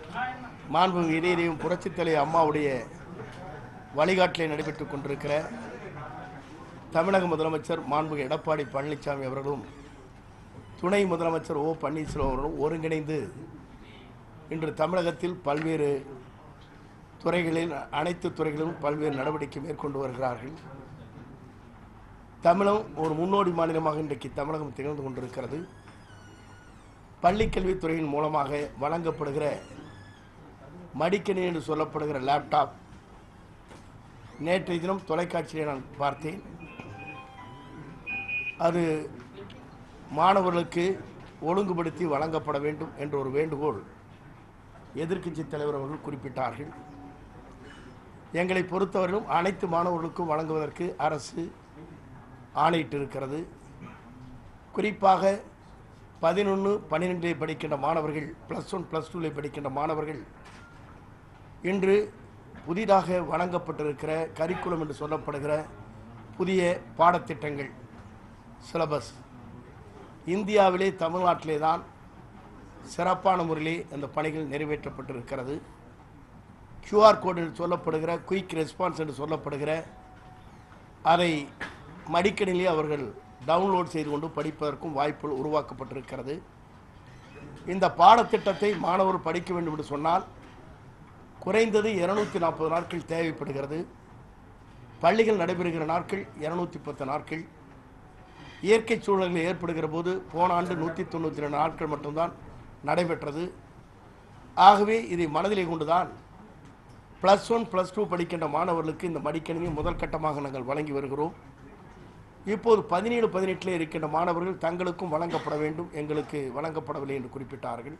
மாண்பு இதயம் புரட்சித்தலை அம்மாவுடைய வழிகாட்டிலே நடைபெற்றுக் கொண்டிருக்கிற தமிழக முதலமைச்சர் மாண்புக எடப்பாடி பழனிசாமி அவர்களும் துணை முதலமைச்சர் ஓ பன்னீர்செல்வம் அவர்களும் ஒருங்கிணைந்து இன்று தமிழகத்தில் பல்வேறு துறைகளில் அனைத்து துறைகளிலும் பல்வேறு நடவடிக்கை மேற்கொண்டு வருகிறார்கள் தமிழகம் ஒரு முன்னோடி மாநிலமாக இன்றைக்கு தமிழகம் திகழ்ந்து கொண்டிருக்கிறது பள்ளிக்கல்வித்துறையின் மூலமாக வழங்கப்படுகிற மடிக்கணி என்று சொல்லப்படுகிற லேப்டாப் நேற்றைய தினம் தொலைக்காட்சியை நான் பார்த்தேன் அது மாணவர்களுக்கு ஒழுங்குபடுத்தி வழங்கப்பட வேண்டும் என்ற ஒரு வேண்டுகோள் எதிர்க்கட்சி தலைவர் அவர்கள் குறிப்பிட்டார்கள் எங்களை பொறுத்தவரையிலும் அனைத்து மாணவர்களுக்கும் வழங்குவதற்கு அரசு ஆணையிட்டிருக்கிறது குறிப்பாக பதினொன்று பன்னிரெண்டில் படிக்கின்ற மாணவர்கள் ப்ளஸ் ஒன் ப்ளஸ் டூவில் படிக்கின்ற மாணவர்கள் இன்று புதிதாக வழங்கப்பட்டிருக்கிற கரிக்குலம் என்று சொல்லப்படுகிற புதிய பாடத்திட்டங்கள் சிலபஸ் இந்தியாவிலே தமிழ்நாட்டிலே தான் சிறப்பான முறையிலே அந்த பணிகள் நிறைவேற்றப்பட்டிருக்கிறது கியூஆர் கோடு என்று சொல்லப்படுகிற குயிக் ரெஸ்பான்ஸ் என்று சொல்லப்படுகிற அதை மடிக்கணிலே அவர்கள் டவுன்லோட் செய்து கொண்டு படிப்பதற்கும் வாய்ப்புகள் உருவாக்கப்பட்டிருக்கிறது இந்த பாடத்திட்டத்தை மாணவர் படிக்க வேண்டும் என்று சொன்னால் குறைந்தது இருநூத்தி நாற்பது நாட்கள் தேவைப்படுகிறது பள்ளிகள் நடைபெறுகிற நாட்கள் இருநூத்தி பத்து நாட்கள் இயற்கை சூழல்கள் ஏற்படுகிற போது போன ஆண்டு நூற்றி தொண்ணூற்றி ரெண்டு நாட்கள் மட்டும்தான் நடைபெற்றது ஆகவே இதை மனதிலே கொண்டுதான் ப்ளஸ் ஒன் ப்ளஸ் டூ படிக்கின்ற மாணவர்களுக்கு இந்த மடிக்கணினி முதல் கட்டமாக நாங்கள் வழங்கி வருகிறோம் இப்போது பதினேழு பதினெட்டில் இருக்கின்ற மாணவர்கள் தங்களுக்கும் வழங்கப்பட வேண்டும் எங்களுக்கு வழங்கப்படவில்லை என்று குறிப்பிட்டார்கள்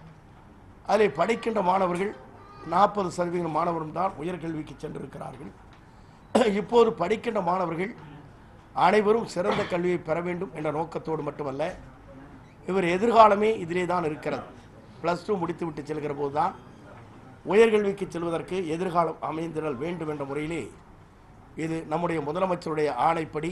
அதில் படிக்கின்ற மாணவர்கள் நாற்பது சதவீத மாணவரும் தான் உயர்கல்விக்கு சென்றிருக்கிறார்கள் இப்போது படிக்கின்ற மாணவர்கள் அனைவரும் சிறந்த கல்வியை பெற வேண்டும் என்ற நோக்கத்தோடு மட்டுமல்ல இவர் எதிர்காலமே இதிலே தான் இருக்கிறது ப்ளஸ் டூ முடித்துவிட்டு செல்கிற போது தான் உயர்கல்விக்கு செல்வதற்கு எதிர்காலம் அமைந்திடல் வேண்டும் என்ற முறையிலே இது நம்முடைய முதலமைச்சருடைய ஆணைப்படி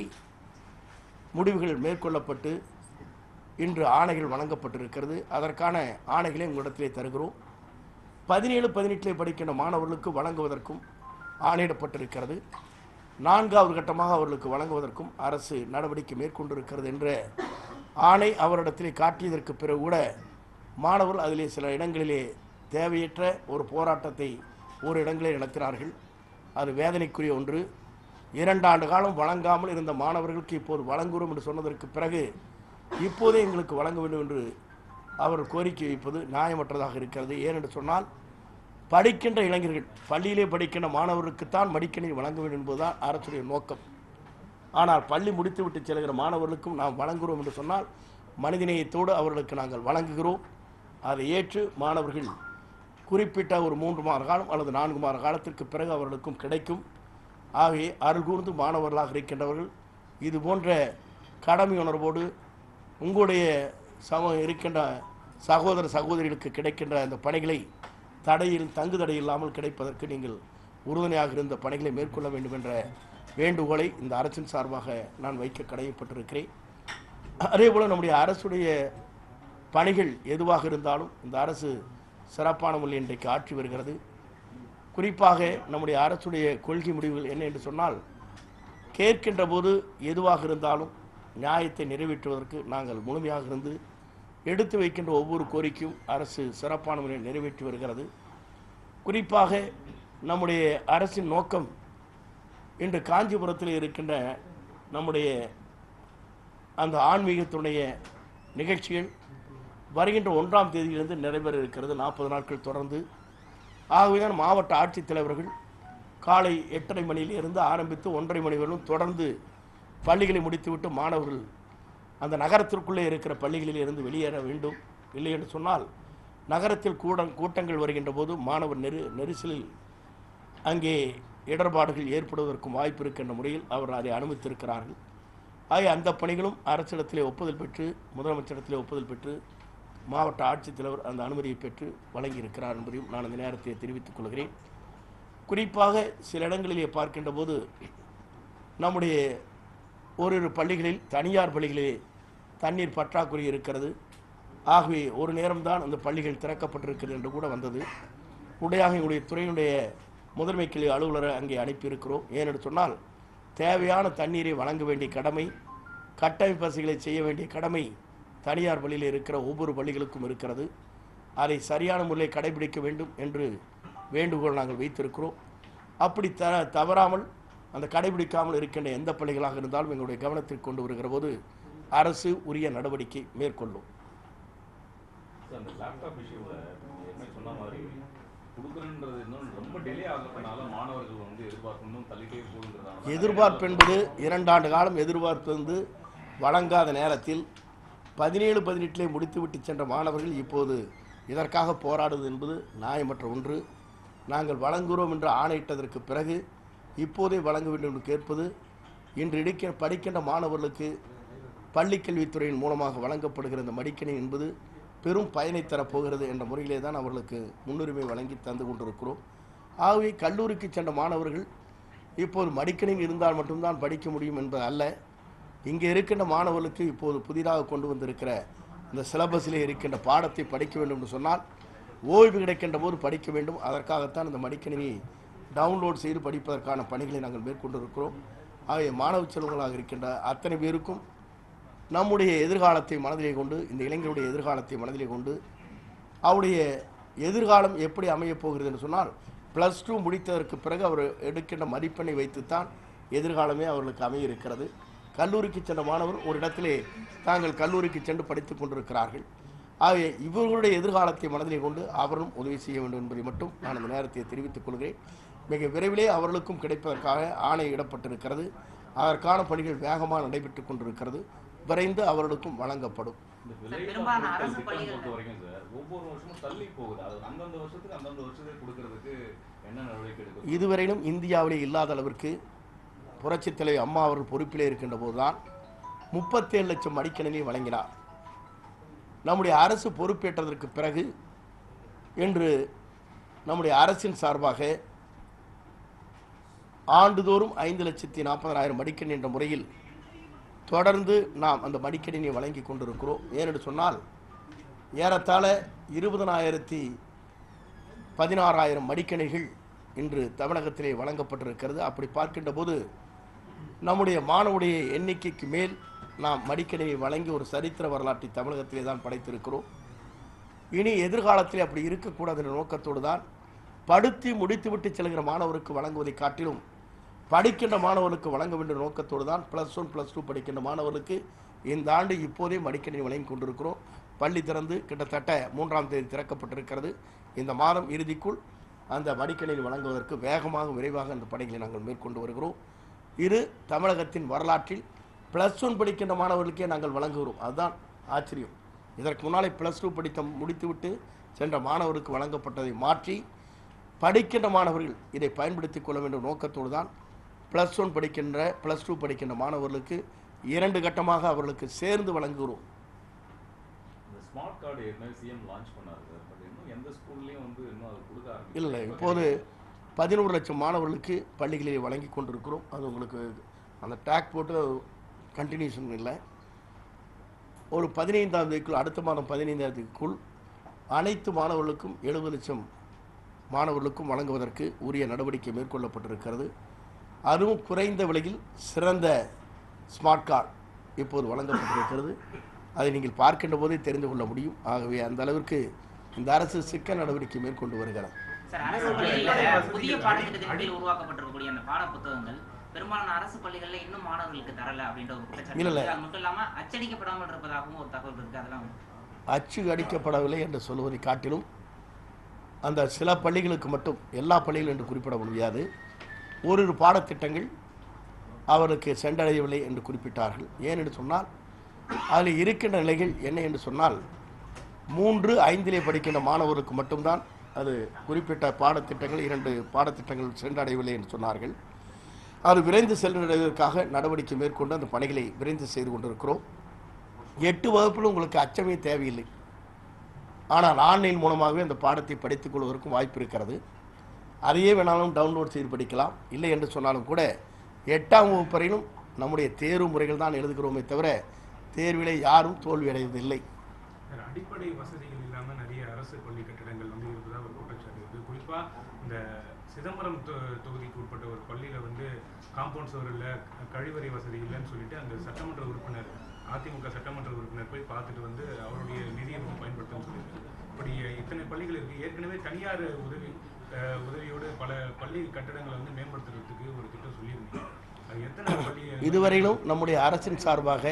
முடிவுகள் மேற்கொள்ளப்பட்டு இன்று ஆணைகள் வழங்கப்பட்டிருக்கிறது அதற்கான ஆணைகளை உங்களிடத்திலே தருகிறோம் பதினேழு பதினெட்டிலே படிக்கின்ற மாணவர்களுக்கு வழங்குவதற்கும் ஆணையிடப்பட்டிருக்கிறது நான்காவது கட்டமாக அவர்களுக்கு வழங்குவதற்கும் அரசு நடவடிக்கை மேற்கொண்டிருக்கிறது என்ற ஆணை அவரிடத்திலே காட்டியதற்கு பிறகு கூட மாணவர்கள் அதிலே சில இடங்களிலே தேவையற்ற ஒரு போராட்டத்தை ஒரு இடங்களில் நடத்தினார்கள் அது வேதனைக்குரிய ஒன்று இரண்டாண்டு காலம் வழங்காமல் இருந்த மாணவர்களுக்கு இப்போது வழங்குகிறோம் என்று சொன்னதற்கு பிறகு இப்போதே எங்களுக்கு வழங்க வேண்டும் என்று அவர் கோரிக்கை வைப்பது நியாயமற்றதாக இருக்கிறது ஏனென்று சொன்னால் படிக்கின்ற இளைஞர்கள் பள்ளியிலே படிக்கின்ற மாணவர்களுக்குத்தான் மடிக்கணினி வழங்க வேண்டும் என்பதுதான் அரசுடைய நோக்கம் ஆனால் பள்ளி முடித்துவிட்டு செல்கிற மாணவர்களுக்கும் நாம் வழங்குகிறோம் என்று சொன்னால் மனிதநேயத்தோடு அவர்களுக்கு நாங்கள் வழங்குகிறோம் அதை ஏற்று மாணவர்கள் குறிப்பிட்ட ஒரு மூன்று மாத காலம் அல்லது நான்கு மாத காலத்திற்கு பிறகு அவர்களுக்கும் கிடைக்கும் ஆகவே அருள் கூர்ந்து மாணவர்களாக இருக்கின்றவர்கள் இது போன்ற கடமை உணர்வோடு உங்களுடைய சம இருக்கின்ற சகோதர சகோதரிகளுக்கு கிடைக்கின்ற அந்த பணிகளை தடையில் தங்கு தடை இல்லாமல் கிடைப்பதற்கு நீங்கள் உறுதுணையாக இருந்த பணிகளை மேற்கொள்ள வேண்டும் என்ற வேண்டுகோளை இந்த அரசின் சார்பாக நான் வைக்க கடமைப்பட்டிருக்கிறேன் அதேபோல் நம்முடைய அரசுடைய பணிகள் எதுவாக இருந்தாலும் இந்த அரசு சிறப்பான முறையில் இன்றைக்கு ஆற்றி வருகிறது குறிப்பாக நம்முடைய அரசுடைய கொள்கை முடிவுகள் என்ன என்று சொன்னால் கேட்கின்ற போது எதுவாக இருந்தாலும் நியாயத்தை நிறைவேற்றுவதற்கு நாங்கள் முழுமையாக இருந்து எடுத்து வைக்கின்ற ஒவ்வொரு கோரிக்கையும் அரசு சிறப்பான முறையில் நிறைவேற்றி வருகிறது குறிப்பாக நம்முடைய அரசின் நோக்கம் இன்று காஞ்சிபுரத்தில் இருக்கின்ற நம்முடைய அந்த ஆன்மீகத்துடைய நிகழ்ச்சிகள் வருகின்ற ஒன்றாம் தேதியிலிருந்து நிறைவேற இருக்கிறது நாற்பது நாட்கள் தொடர்ந்து ஆகவேதான் மாவட்ட ஆட்சித்தலைவர்கள் காலை எட்டரை மணியிலிருந்து ஆரம்பித்து ஒன்றரை மணி வரையிலும் தொடர்ந்து பள்ளிகளை முடித்துவிட்டு மாணவர்கள் அந்த நகரத்திற்குள்ளே இருக்கிற பள்ளிகளில் இருந்து வெளியேற வேண்டும் இல்லை என்று சொன்னால் நகரத்தில் கூட கூட்டங்கள் வருகின்ற போது மாணவர் நெரு நெரிசலில் அங்கே இடர்பாடுகள் ஏற்படுவதற்கும் வாய்ப்பு இருக்கின்ற முறையில் அவர் அதை அனுமதித்திருக்கிறார்கள் ஆகிய அந்த பணிகளும் அரசிடத்திலே ஒப்புதல் பெற்று முதலமைச்சரிடத்திலே ஒப்புதல் பெற்று மாவட்ட ஆட்சித்தலைவர் அந்த அனுமதியை பெற்று வழங்கியிருக்கிறார் என்பதையும் நான் அந்த நேரத்தை தெரிவித்துக் கொள்கிறேன் குறிப்பாக சில இடங்களிலே பார்க்கின்ற போது நம்முடைய ஓரிரு பள்ளிகளில் தனியார் பள்ளிகளிலே தண்ணீர் பற்றாக்குறை இருக்கிறது ஆகவே ஒரு நேரம்தான் அந்த பள்ளிகள் திறக்கப்பட்டிருக்கிறது என்று கூட வந்தது உடையாக எங்களுடைய துறையினுடைய முதன்மை கிளை அலுவலரை அங்கே அனுப்பியிருக்கிறோம் ஏனென்று சொன்னால் தேவையான தண்ணீரை வழங்க வேண்டிய கடமை கட்டமைப்பு வசதிகளை செய்ய வேண்டிய கடமை தனியார் பள்ளியில் இருக்கிற ஒவ்வொரு பள்ளிகளுக்கும் இருக்கிறது அதை சரியான முறையில் கடைபிடிக்க வேண்டும் என்று வேண்டுகோள் நாங்கள் வைத்திருக்கிறோம் அப்படி த தவறாமல் அந்த கடைபிடிக்காமல் இருக்கின்ற எந்த பள்ளிகளாக இருந்தாலும் எங்களுடைய கவனத்திற்கு கொண்டு வருகிற போது அரசு உரிய நடவடிக்கை மேற்கொள்ளும் சார் அந்த லேப்டாப் இஷ்யூவில் என்ன சொன்ன மாதிரி கொடுக்குறன்றது இன்னும் ரொம்ப டிலே ஆகிறதுனால மாணவர்கள் வந்து எதிர்பார்ப்பு இன்னும் தள்ளிட்டே போகுங்கிறதால எதிர்பார்ப்பு என்பது இரண்டாண்டு காலம் எதிர்பார்ப்பு வந்து வழங்காத நேரத்தில் பதினேழு பதினெட்டிலே முடித்துவிட்டு சென்ற மாணவர்கள் இப்போது இதற்காக போராடுவது என்பது நியாயமற்ற ஒன்று நாங்கள் வழங்குகிறோம் என்று ஆணையிட்டதற்கு பிறகு இப்போதே வழங்க வேண்டும் என்று கேட்பது இன்று இடிக்க படிக்கின்ற மாணவர்களுக்கு பள்ளிக்கல்வித்துறையின் மூலமாக வழங்கப்படுகிற இந்த மடிக்கணி என்பது பெரும் பயனை தரப்போகிறது என்ற முறையிலே தான் அவர்களுக்கு முன்னுரிமை வழங்கி தந்து கொண்டிருக்கிறோம் ஆகவே கல்லூரிக்கு சென்ற மாணவர்கள் இப்போது மடிக்கணினி இருந்தால் மட்டும்தான் படிக்க முடியும் என்பது அல்ல இங்கே இருக்கின்ற மாணவர்களுக்கு இப்போது புதிதாக கொண்டு வந்திருக்கிற இந்த சிலபஸிலே இருக்கின்ற பாடத்தை படிக்க வேண்டும் என்று சொன்னால் ஓய்வு கிடைக்கின்ற போது படிக்க வேண்டும் அதற்காகத்தான் இந்த மடிக்கணினியை டவுன்லோட் செய்து படிப்பதற்கான பணிகளை நாங்கள் மேற்கொண்டிருக்கிறோம் ஆகிய மாணவ செல்வங்களாக இருக்கின்ற அத்தனை பேருக்கும் நம்முடைய எதிர்காலத்தை மனதிலே கொண்டு இந்த இளைஞருடைய எதிர்காலத்தை மனதிலே கொண்டு அவருடைய எதிர்காலம் எப்படி அமையப் போகிறது என்று சொன்னால் ப்ளஸ் டூ முடித்ததற்கு பிறகு அவர் எடுக்கின்ற மதிப்பெண்ணை வைத்துத்தான் எதிர்காலமே அவர்களுக்கு அமைய இருக்கிறது கல்லூரிக்கு சென்ற மாணவர் ஒரு இடத்திலே தாங்கள் கல்லூரிக்கு சென்று படித்துக் கொண்டிருக்கிறார்கள் ஆகவே இவர்களுடைய எதிர்காலத்தை மனதிலே கொண்டு அவரும் உதவி செய்ய வேண்டும் என்பதை மட்டும் நான் இந்த நேரத்தை தெரிவித்துக் கொள்கிறேன் மிக விரைவிலே அவர்களுக்கும் கிடைப்பதற்காக ஆணை இடப்பட்டிருக்கிறது அதற்கான பணிகள் வேகமாக நடைபெற்றுக் கொண்டிருக்கிறது விரைந்து அவர்களுக்கும் வழங்கப்படும் இந்த சார், விலையில்லா பெரும்பாலான பொருட்கள் அரசு திட்டம் பள்ளிகள்ல- பொறுத்த வரைக்கும் சார் ஒவ்வொரு வருஷமும் தள்ளி போகுது அது அந்தந்த வருஷத்துக்கு அந்தந்த வருஷத்துக்கு கொடுக்கறதுக்கு என்ன நடவடிக்கை எடுக்கும் இதுவரையிலும் இந்தியாவிலே இல்லாத அளவிற்கு புரட்சித் தலைவர் அம்மா அவர்கள் பொறுப்பிலே இருக்கின்ற போதுதான் முப்பத்தேழு லட்சம் மடிக்கணினி வழங்கினார் நம்முடைய அரசு பொறுப்பேற்றதற்கு பிறகு இன்று நம்முடைய அரசின் சார்பாக ஆண்டுதோறும் ஐந்து லட்சத்தி நாற்பதாயிரம் மடிக்கணினி என்ற முறையில் தொடர்ந்து நாம் அந்த மடிக்கணினியை வழங்கி கொண்டிருக்கிறோம் ஏனென்று சொன்னால் ஏறத்தாழ இருபதனாயிரத்தி பதினாறாயிரம் மடிக்கணிகள் இன்று தமிழகத்திலே வழங்கப்பட்டிருக்கிறது அப்படி பார்க்கின்ற போது நம்முடைய மாணவருடைய எண்ணிக்கைக்கு மேல் நாம் மடிக்கணியை வழங்கி ஒரு சரித்திர வரலாற்றை தமிழகத்திலே தான் படைத்திருக்கிறோம் இனி எதிர்காலத்தில் அப்படி இருக்கக்கூடாது என்ற நோக்கத்தோடு தான் படுத்தி முடித்துவிட்டு செல்கிற மாணவருக்கு வழங்குவதை காட்டிலும் படிக்கின்ற மாணவர்களுக்கு வழங்க வேண்டிய நோக்கத்தோடு தான் ப்ளஸ் ஒன் ப்ளஸ் டூ படிக்கின்ற மாணவர்களுக்கு இந்த ஆண்டு இப்போதே மடிக்கணினி வழங்கி கொண்டிருக்கிறோம் பள்ளி திறந்து கிட்டத்தட்ட மூன்றாம் தேதி திறக்கப்பட்டிருக்கிறது இந்த மாதம் இறுதிக்குள் அந்த மடிக்கணினி வழங்குவதற்கு வேகமாக விரைவாக அந்த பணிகளை நாங்கள் மேற்கொண்டு வருகிறோம் இது தமிழகத்தின் வரலாற்றில் ப்ளஸ் ஒன் படிக்கின்ற மாணவர்களுக்கே நாங்கள் வழங்குகிறோம் அதுதான் ஆச்சரியம் இதற்கு முன்னாலே ப்ளஸ் டூ படித்த முடித்துவிட்டு சென்ற மாணவருக்கு வழங்கப்பட்டதை மாற்றி படிக்கின்ற மாணவர்கள் இதை பயன்படுத்திக் கொள்ள வேண்டும் நோக்கத்தோடு தான் ப்ளஸ் ஒன் படிக்கின்ற ப்ளஸ் டூ படிக்கின்ற மாணவர்களுக்கு இரண்டு கட்டமாக அவர்களுக்கு சேர்ந்து வழங்குகிறோம் இந்த ஸ்மார்ட் கார்டு ஏற்கனவே சிஎம் லான்ச் பண்ணாரு சார் பட் இன்னும் எந்த ஸ்கூல்லையும் வந்து இன்னும் அது கொடுக்க ஆரம்பிக்கல. இல்லை இப்போது பதினோரு லட்சம் மாணவர்களுக்கு பள்ளிகளில் வழங்கி கொண்டிருக்கிறோம் அது உங்களுக்கு அந்த டேக் போட்டு கண்டினியூஷன் இல்லை ஒரு பதினைந்தாம் தேதிக்குள் அடுத்த மாதம் பதினைந்தாம் தேதிக்குள் அனைத்து மாணவர்களுக்கும் எழுபது லட்சம் மாணவர்களுக்கும் வழங்குவதற்கு உரிய நடவடிக்கை மேற்கொள்ளப்பட்டிருக்கிறது அதுவும் குறைந்த விலையில் சிறந்த ஸ்மார்ட் கார்டு இப்போது வழங்கப்பட்டிருக்கிறது அதை நீங்கள் பார்க்கின்ற போதே தெரிந்து கொள்ள முடியும் ஆகவே அந்த அளவிற்கு இந்த அரசு சிக்க நடவடிக்கை மேற்கொண்டு வருகிறது சார் அரசு பள்ளிகள்ல புதிய பாடத்திட்டத்தின் கீழ் உருவாக்கப்பட்டிருக்கக்கூடிய அந்த பாட புத்தகங்கள் பெரும்பாலான அரசு பள்ளிகள்ல இன்னும் மாணவர்களுக்கு தரல அப்படின்ற ஒரு குற்றச்சாட்டு இல்ல, இல்ல. இருக்கு. அது மட்டும் இல்லாம அச்சடிக்கப்படாமல் இருப்பதாகவும் ஒரு தகவல் இருக்கு அதெல்லாம் அச்சு அடிக்கப்படவில்லை என்று சொல்வதை காட்டிலும் அந்த சில பள்ளிகளுக்கு மட்டும் எல்லா பள்ளிகளும் என்று குறிப்பிட முடியாது ஓரிரு பாடத்திட்டங்கள் அவருக்கு சென்றடையவில்லை என்று குறிப்பிட்டார்கள் ஏன் என்று சொன்னால் அதில் இருக்கின்ற நிலைகள் என்ன என்று சொன்னால் மூன்று ஐந்திலே படிக்கின்ற மாணவருக்கு மட்டும்தான் அது குறிப்பிட்ட பாடத்திட்டங்கள் இரண்டு பாடத்திட்டங்கள் சென்றடையவில்லை என்று சொன்னார்கள் அது விரைந்து சென்றடைவதற்காக நடவடிக்கை மேற்கொண்டு அந்த பணிகளை விரைந்து செய்து கொண்டிருக்கிறோம் எட்டு வகுப்பில் உங்களுக்கு அச்சமே தேவையில்லை ஆனால் ஆன்லைன் மூலமாகவே அந்த பாடத்தை படித்துக் கொள்வதற்கும் வாய்ப்பு இருக்கிறது அதையே வேணாலும் டவுன்லோட் செய்து படிக்கலாம் இல்லை என்று சொன்னாலும் கூட எட்டாம் வகுப்பு வரையிலும் நம்முடைய தேர்வு முறைகள் தான் எழுதுகிறோமே தவிர தேர்விலே யாரும் தோல்வி அடைவதில்லை சார் அடிப்படை வசதிகள் இல்லாமல் நிறைய அரசு பள்ளி கட்டிடங்கள் வந்து இருப்பதா ஒரு குற்றச்சாட்டு இருக்குது குறிப்பாக இந்த சிதம்பரம் தொ- தொகுதிக்கு உட்பட்ட ஒரு பள்ளியில் வந்து காம்பவுண்ட் சுவர் இல்லை கழிவறை வசதி இல்லைன்னு சொல்லிட்டு அந்த சட்டமன்ற உறுப்பினர் அதிமுக சட்டமன்ற உறுப்பினர் போய் பார்த்துட்டு வந்து அவருடைய நிதியை வந்து பயன்படுத்தணும்னு சொல்லியிருக்காரு இப்படி இத்தனை பள்ளிகள் இருக்குது ஏற்கனவே தனியார் உதவி அஹ், உதவியோடு பல பள்ளி கட்டடங்களை வந்து மேம்படுத்துறதுக்கு ஒரு திட்டம் சொல்லியிருந்தீங்க அது எத்தனை பள்ளி இதுவரையிலும் நம்முடைய அரசின் சார்பாக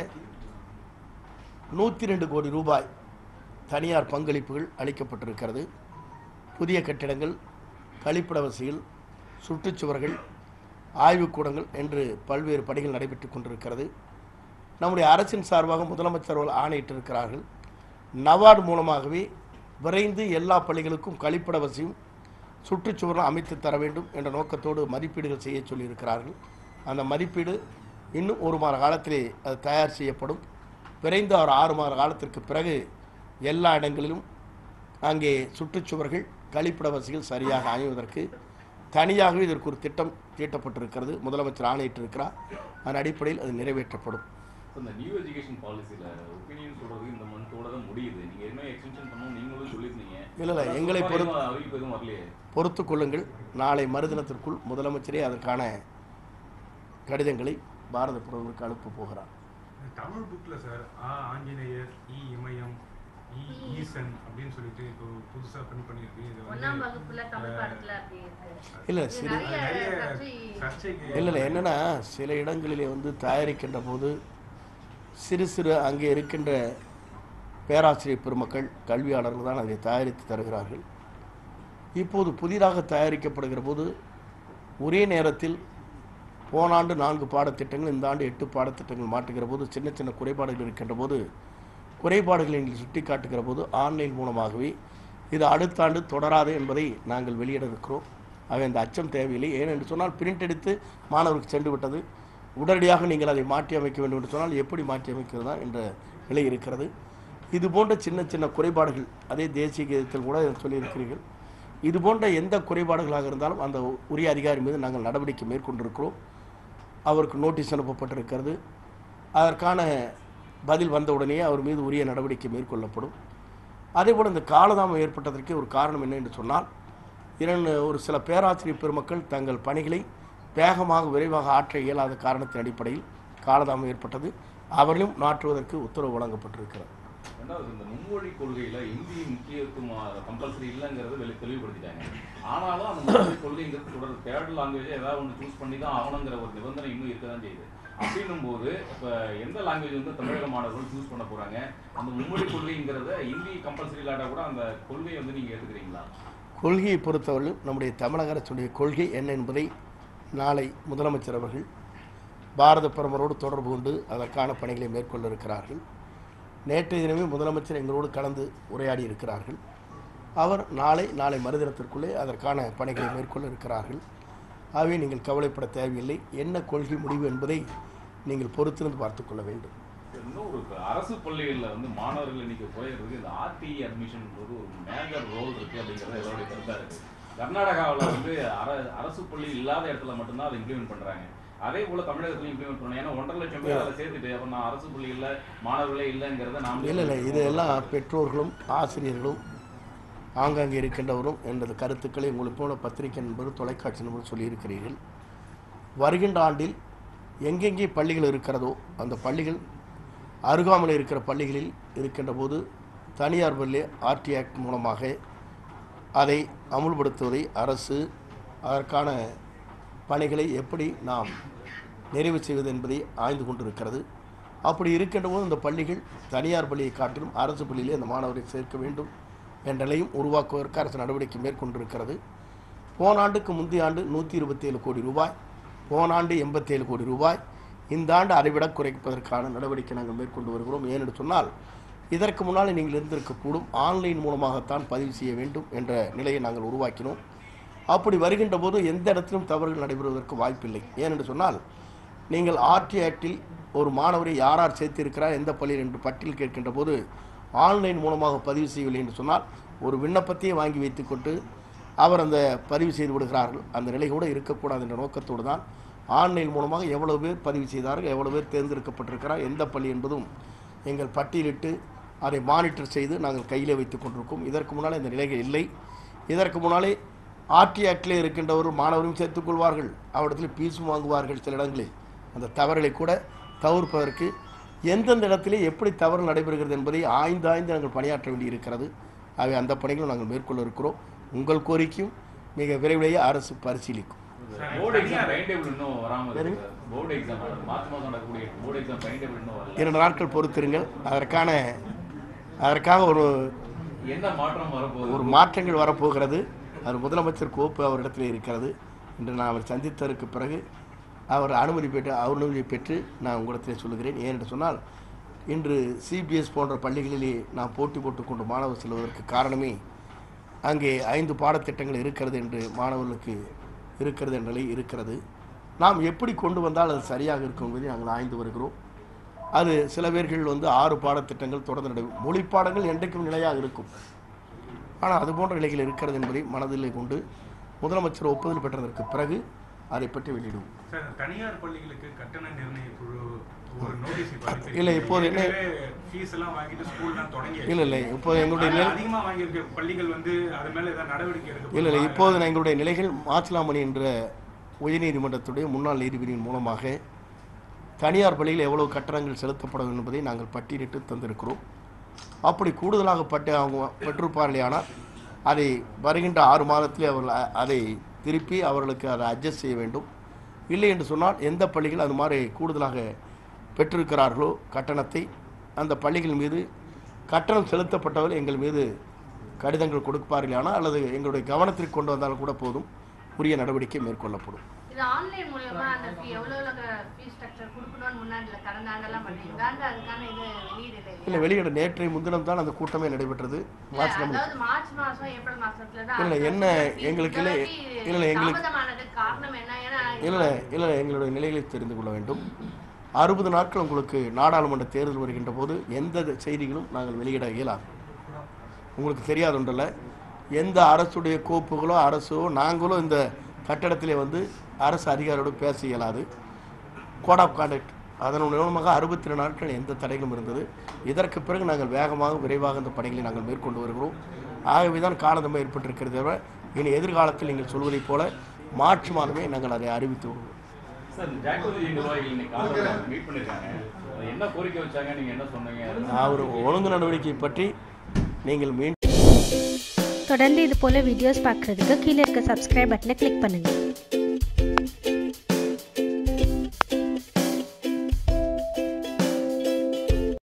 நூற்றி ரெண்டு கோடி ரூபாய் தனியார் பங்களிப்புகள் அளிக்கப்பட்டிருக்கிறது புதிய கட்டிடங்கள் கழிப்பிட வசதிகள் சுற்றுச்சுவர்கள் ஆய்வுக்கூடங்கள் என்று பல்வேறு பணிகள் நடைபெற்று கொண்டிருக்கிறது நம்முடைய அரசின் சார்பாக முதலமைச்சர் அவர்கள் ஆணையிட்டிருக்கிறார்கள் நவார்டு மூலமாகவே விரைந்து எல்லா பள்ளிகளுக்கும் கழிப்பிட வசதியும் சுற்றுச்சுவரும் அமைத்து தர வேண்டும் என்ற நோக்கத்தோடு மதிப்பீடுகள் செய்ய சொல்லியிருக்கிறார்கள் அந்த மதிப்பீடு இன்னும் ஒரு மாத காலத்திலே அது தயார் செய்யப்படும் விரைந்து ஒரு ஆறு மாத காலத்திற்கு பிறகு எல்லா இடங்களிலும் அங்கே சுற்றுச்சுவர்கள் கழிப்பிட வசதிகள் சரியாக அமைவதற்கு தனியாகவே இதற்கு ஒரு திட்டம் தீட்டப்பட்டிருக்கிறது முதலமைச்சர் ஆணையிட்டிருக்கிறார் அதன் அடிப்படையில் அது நிறைவேற்றப்படும் So, இந்த நியூ எஜுகேஷன் பாலிசியில் ஒப்பீனியன் சொல்றது இந்த மந்தோட தான் முடியுது நீங்க என்ன எக்ஸ்டென்ஷன் பண்ணணும் நீங்களும் சொல்லியிருந்தீங்க இல்லை இல்லை எங்களை சும்மா பொறுத்து எதுவும் அறிவிப்பு எதுவும் வரலையே பொறுத்து கொள்ளுங்கள் நாளை மறுதினத்திற்குள் முதலமைச்சரே அதற்கான கடிதங்களை பாரத பிரதமருக்கு அனுப்ப போகிறார் தமிழ் புக்ல சார் ஆ ஆஞ்சநேயர் இ இமயம் இ ஈசன் அப்படின்னு சொல்லிட்டு இப்போ புதுசா பிரிண்ட் பண்ணியிருக்கு இது ஒண்ணாம் வந்து வகுப்புல தமிழ் பாடத்துல அப்படி இருக்கு இல்லை இது சிறு நிறைய நிறைய சர்ச்சை சர்ச்சைக்கு இல்லை இல்லை என்னென்னா சில இடங்களிலே வந்து தயாரிக்கின்ற போது சிறு சிறு அங்கே இருக்கின்ற பேராசிரியர் பெருமக்கள் கல்வியாளர்கள் தான் அதை தயாரித்து தருகிறார்கள் இப்போது புதிதாக தயாரிக்கப்படுகிற போது ஒரே நேரத்தில் போன ஆண்டு நான்கு பாடத்திட்டங்கள் இந்த ஆண்டு எட்டு பாடத்திட்டங்கள் மாற்றுகிற போது சின்ன சின்ன குறைபாடுகள் இருக்கின்ற போது குறைபாடுகளை நீங்கள் சுட்டி காட்டுகிற போது ஆன்லைன் மூலமாகவே இது அடுத்த ஆண்டு தொடராது என்பதை நாங்கள் வெளியிட இருக்கிறோம் ஆக இந்த அச்சம் தேவையில்லை ஏனென்று சொன்னால் பிரிண்ட் எடுத்து மாணவருக்கு சென்று விட்டது உடனடியாக நீங்கள் அதை மாற்றி அமைக்க வேண்டும் என்று சொன்னால் எப்படி மாற்றி அமைக்கிறதா என்ற நிலை இருக்கிறது இது போன்ற சின்ன சின்ன குறைபாடுகள் அதே தேசிய கீதத்தில் கூட சொல்லியிருக்கிறீர்கள் இது போன்ற எந்த குறைபாடுகளாக இருந்தாலும் அந்த உரிய அதிகாரி மீது நாங்கள் நடவடிக்கை மேற்கொண்டிருக்கிறோம் அவருக்கு நோட்டீஸ் அனுப்பப்பட்டிருக்கிறது அதற்கான பதில் வந்தவுடனே அவர் மீது உரிய நடவடிக்கை மேற்கொள்ளப்படும் அதேபோல் இந்த காலதாமம் ஏற்பட்டதற்கு ஒரு காரணம் என்ன என்று சொன்னால் இரண்டு ஒரு சில பேராசிரியர் பெருமக்கள் தங்கள் பணிகளை வேகமாக விரைவாக ஆற்ற இயலாத காரணத்தின் அடிப்படையில் காலதாமம் ஏற்பட்டது அவர்களும் நாட்டுவதற்கு உத்தரவு வழங்கப்பட்டிருக்கிறது ரெண்டாவது இந்த மும்மொழி கொள்கையில இந்தி முக்கியத்துவம் கம்பல்சரி இல்லைங்கிறத வெளி தெளிவுபடுத்திட்டாங்க ஆனாலும் அந்த மும்மொழி கொள்கைங்கிறது தொடர் தேர்ட் லாங்குவேஜ் ஏதாவது ஒன்று சூஸ் பண்ணி தான் ஆகணுங்கிற ஒரு நிபந்தனை இன்னும் இருக்க தான் செய்யுது அப்படின்னும் போது இப்போ எந்த லாங்குவேஜ் வந்து தமிழக மாணவர்கள் சூஸ் பண்ண போறாங்க அந்த மும்மொழி கொள்கைங்கிறத இந்தி கம்பல்சரி இல்லாட்டா கூட அந்த கொள்கையை வந்து நீங்க எடுத்துக்கிறீங்களா கொள்கையை பொறுத்தவரை நம்முடைய தமிழக அரசுடைய கொள்கை என்ன என்பதை நாளை முதலமைச்சர் அவர்கள் பாரத பிரதமரோடு தொடர்பு கொண்டு அதற்கான பணிகளை மேற்கொள்ள இருக்கிறார்கள் நேற்றைய தினமே முதலமைச்சர் எங்களோடு கலந்து உரையாடி இருக்கிறார்கள் அவர் நாளை நாளை மறுதினத்திற்குள்ளே அதற்கான பணிகளை மேற்கொள்ள இருக்கிறார்கள் ஆகவே நீங்கள் கவலைப்பட தேவையில்லை என்ன கொள்கை முடிவு என்பதை நீங்கள் பொறுத்திருந்து பார்த்துக்கொள்ள வேண்டும் இன்னும் ஒரு அரசு பள்ளிகள்ல வந்து மாணவர்கள் இன்னைக்கு போயிடுறதுக்கு இந்த ஆர்டி அட்மிஷன்ன்றது ஒரு மேஜர் ரோல் இருக்கு அப்படிங்கிறது எல்லோருடைய கருத்தா இருக்கு கர்நாடகாவில் வந்து அர அரசு பள்ளி இல்லாத இடத்துல மட்டும்தான் அதை இம்ப்ளிமெண்ட் பண்றாங்க அதே போல தமிழகத்துல இம்ப்ளிமெண்ட் பண்ணணும் ஏன்னா ஒன்றரை லட்சம் பேர் அதை சேர்த்துட்டு அப்ப நான் அரசு பள்ளிகள்ல மாணவர்களே இல்லைங்கிறத நாம் இல்லை இல்லை இதெல்லாம் பெற்றோர்களும் ஆசிரியர்களும் ஆங்காங்கே இருக்கின்றவரும் எனது கருத்துக்களை உங்களுக்கு போல பத்திரிகை நண்பரும் தொலைக்காட்சி நண்பரும் சொல்லியிருக்கிறீர்கள் வருகின்ற ஆண்டில் எங்கெங்கே பள்ளிகள் இருக்கிறதோ அந்த பள்ளிகள் அருகாமையில் இருக்கிற பள்ளிகளில் இருக்கின்ற போது தனியார் பள்ளி ஆர்டி ஆக்ட் மூலமாக அதை அமுல்படுத்துவதை அரசு அதற்கான பணிகளை எப்படி நாம் நிறைவு செய்வது என்பதை ஆய்ந்து கொண்டிருக்கிறது அப்படி இருக்கின்ற போது இந்த பள்ளிகள் தனியார் பள்ளியை காட்டிலும் அரசு பள்ளியிலே அந்த மாணவரை சேர்க்க வேண்டும் என்ற நிலையும் உருவாக்குவதற்கு அரசு நடவடிக்கை மேற்கொண்டிருக்கிறது போன ஆண்டுக்கு முந்தைய ஆண்டு நூற்றி இருபத்தேழு கோடி ரூபாய் போன ஆண்டு எண்பத்தேழு கோடி ரூபாய் இந்த ஆண்டு அதைவிட குறைப்பதற்கான நடவடிக்கை நாங்கள் மேற்கொண்டு வருகிறோம் ஏனென்று சொன்னால் இதற்கு முன்னால் நீங்கள் இருந்திருக்கக்கூடும் ஆன்லைன் மூலமாகத்தான் பதிவு செய்ய வேண்டும் என்ற நிலையை நாங்கள் உருவாக்கினோம் அப்படி வருகின்ற போது எந்த இடத்திலும் தவறுகள் நடைபெறுவதற்கு வாய்ப்பில்லை ஏனென்று சொன்னால் நீங்கள் ஆர்டி ஆக்டில் ஒரு மாணவரை யார் யார் சேர்த்திருக்கிறார் எந்த பள்ளியில் என்று பட்டியல் கேட்கின்ற போது ஆன்லைன் மூலமாக பதிவு செய்யவில்லை என்று சொன்னால் ஒரு விண்ணப்பத்தையே வாங்கி வைத்துக்கொண்டு அவர் அந்த பதிவு செய்து விடுகிறார்கள் அந்த நிலை கூட இருக்கக்கூடாது என்ற நோக்கத்தோடு தான் ஆன்லைன் மூலமாக எவ்வளவு பேர் பதிவு செய்தார்கள் எவ்வளவு பேர் தேர்ந்தெடுக்கப்பட்டிருக்கிறார் எந்த பள்ளி என்பதும் எங்கள் பட்டியலிட்டு அதை மானிட்டர் செய்து நாங்கள் கையில் வைத்துக் கொண்டிருக்கோம் இதற்கு முன்னால் இந்த நிலைகள் இல்லை இதற்கு முன்னாலே ஆர்டி ஆக்டிலே இருக்கின்றவர் மாணவரும் சேர்த்துக்கொள்வார்கள் அவரிடத்தில் பீஸும் வாங்குவார்கள் சில இடங்களில் அந்த தவறுகளை கூட தவிர்ப்பதற்கு எந்தெந்த இடத்திலே எப்படி தவறு நடைபெறுகிறது என்பதை ஆய்ந்து ஆய்ந்து நாங்கள் பணியாற்ற வேண்டியிருக்கிறது ஆகவே அந்த பணிகளும் நாங்கள் மேற்கொள்ள இருக்கிறோம் உங்கள் கோரிக்கையும் மிக விரைவிலேயே அரசு பரிசீலிக்கும் போர்டு எக்ஸாம் டைம் டேபிள் இன்னும் வராம இருக்கு சார் போர்டு எக்ஸாம் மார்ச் மாதம் நடக்கக்கூடிய போர்டு எக்ஸாம் டைம் டேபிள் இன்னும் வரல இரண்டு நாட்கள் பொறுத்திருங்கள் அதற்கான அதற்காக ஒரு என்ன மாற்றம் வரப்போகுது ஒரு மாற்றங்கள் வரப்போகிறது அது முதலமைச்சர் கோப்பு அவரிடத்தில் இருக்கிறது இன்று நான் அவர் சந்தித்ததற்கு பிறகு அவர் அனுமதி பெற்று அனுமதி பெற்று நான் உங்களிடத்தில் சொல்லுகிறேன் ஏனென்று சொன்னால் இன்று சிபிஎஸ் போன்ற பள்ளிகளிலே நான் போட்டி போட்டுக்கொண்டு மாணவர் செல்வதற்கு காரணமே அங்கே ஐந்து பாடத்திட்டங்கள் இருக்கிறது என்று மாணவர்களுக்கு இருக்கிறது என்ற நிலை இருக்கிறது நாம் எப்படி கொண்டு வந்தால் அது சரியாக இருக்கும் என்பதை நாங்கள் ஆய்ந்து வருகிறோம் அது சில பேர்கள் வந்து ஆறு பாடத்திட்டங்கள் தொடர்ந்து நடை மொழி பாடங்கள் என்றைக்கும் நிலையாக இருக்கும் ஆனால் அது போன்ற நிலைகள் இருக்கிறது என்பதை மனதில் கொண்டு முதலமைச்சர் ஒப்புதல் பெற்றதற்கு பிறகு அதை பற்றி வெளியிடுவோம் சார் தனியார் பள்ளிகளுக்கு கட்டண நிர்ணய குழு ஒரு நோட்டீஸ் இப்ப அனுப்பியிருக்கு. இல்லை, இப்போது என்ன- ஏற்கனவே ஃபீஸ் எல்லாம் வாங்கிட்டு ஸ்கூல்லாம் தொடங்கி இல்லை இல்லை இப்போ எங்களுடைய நிலை அதிகமா வாங்கியிருக்க பள்ளிகள் வந்து அது மேல ஏதாவது நடவடிக்கை எடுக்க இல்லை இல்லை இப்போது எங்களுடைய நிலைகள் மாச்சிலாமணி என்ற உயர்நீதிமன்றத்துடைய முன்னாள் நீதிபதியின் மூலமாக தனியார் பள்ளியில் எவ்வளவு கட்டணங்கள் செலுத்தப்படும் என்பதை நாங்கள் பட்டியலிட்டு தந்திருக்கிறோம் அப்படி கூடுதலாக பட்டு அவங்க பெற்றிருப்பார்களேயானால் அதை வருகின்ற ஆறு மாதத்திலே அவர்கள் அ- அதை திருப்பி அவர்களுக்கு அதை அட்ஜஸ்ட் செய்ய வேண்டும் இல்லை என்று சொன்னால் எந்த பள்ளிகள் அது மாதிரி கூடுதலாக பெற்றிருக்கிறார்களோ கட்டணத்தை அந்த பள்ளிகள் மீது கட்டணம் செலுத்தப்பட்டவர் எங்கள் மீது கடிதங்கள் கொடுப்பார்களானால் அல்லது எங்களுடைய கவனத்திற்கு கொண்டு வந்தாலும் கூட போதும் உரிய நடவடிக்கை மேற்கொள்ளப்படும் இது ஆன்லைன் மூலியமா அந்த fee எவ்வளவு ஃபீஸ் ஸ்ட்ரக்சர் கொடுக்கணும்னு முன்னாடி கடந்த ஆண்டெல்லாம் பண்ணீங்க இந்த அதுக்கான இது வெளியிடல இல்லை வெளியிட நேற்றைய முன்தினம் தான் அந்த கூட்டமே நடைபெற்றது மார்ச் நம்ம அதாவது மார்ச் மாசம் ஏப்ரல் மாசத்துல தான் இல்ல, அந்த என்ன fees எங்களுக்கு இல்லை, இவ்வளவு இல்லை, இல்லை, எங்களுக்கு- தாமதமானதுக்கு காரணம் என்ன ஏன்னா இல்லை இல்லை எங்களுடைய நிலைகளை தெரிந்து கொள்ள வேண்டும் அறுபது நாட்கள் உங்களுக்கு நாடாளுமன்ற தேர்தல் வருகின்ற போது எந்த செய்திகளும் நாங்கள் வெளியிட இயலாது உங்களுக்கு தெரியாது ஒன்றல்ல எந்த அரசுடைய கோப்புகளோ அரசோ நாங்களோ இந்த கட்டடத்திலே வந்து அரசு அதிகாரியோடு பேச இயலாது கோட் ஆஃப் கான்டக்ட் அதன் மூலமாக அறுபத்தி ரெண்டு நாட்கள் எந்த தடைகளும் இருந்தது இதற்கு பிறகு நாங்கள் வேகமாக விரைவாக இந்த பணிகளை நாங்கள் மேற்கொண்டு வருகிறோம் ஆகவே தான் காலதம்பம் ஏற்பட்டிருக்கிறது தவிர இனி எதிர்காலத்தில் நீங்கள் சொல்வதைப் போல மார்ச் மாதமே நாங்கள் அதை அறிவித்து வருவோம் சார் ஜாக்கோஜி நிர்வாகிகள் இன்னைக்கு காலையில மீட் பண்ணிருக்காங்க அது என்ன கோரிக்கை வச்சாங்க நீங்க என்ன சொன்னீங்க அவர் ஒழுங்கு நடவடிக்கை பற்றி நீங்கள் மீண்டும் தொடர்ந்து இது போல் வீடியோஸ் பார்க்குறதுக்கு கீழே இருக்க சப்ஸ்கிரைப் பட்டனை கிளிக் பண்ணுங்கள்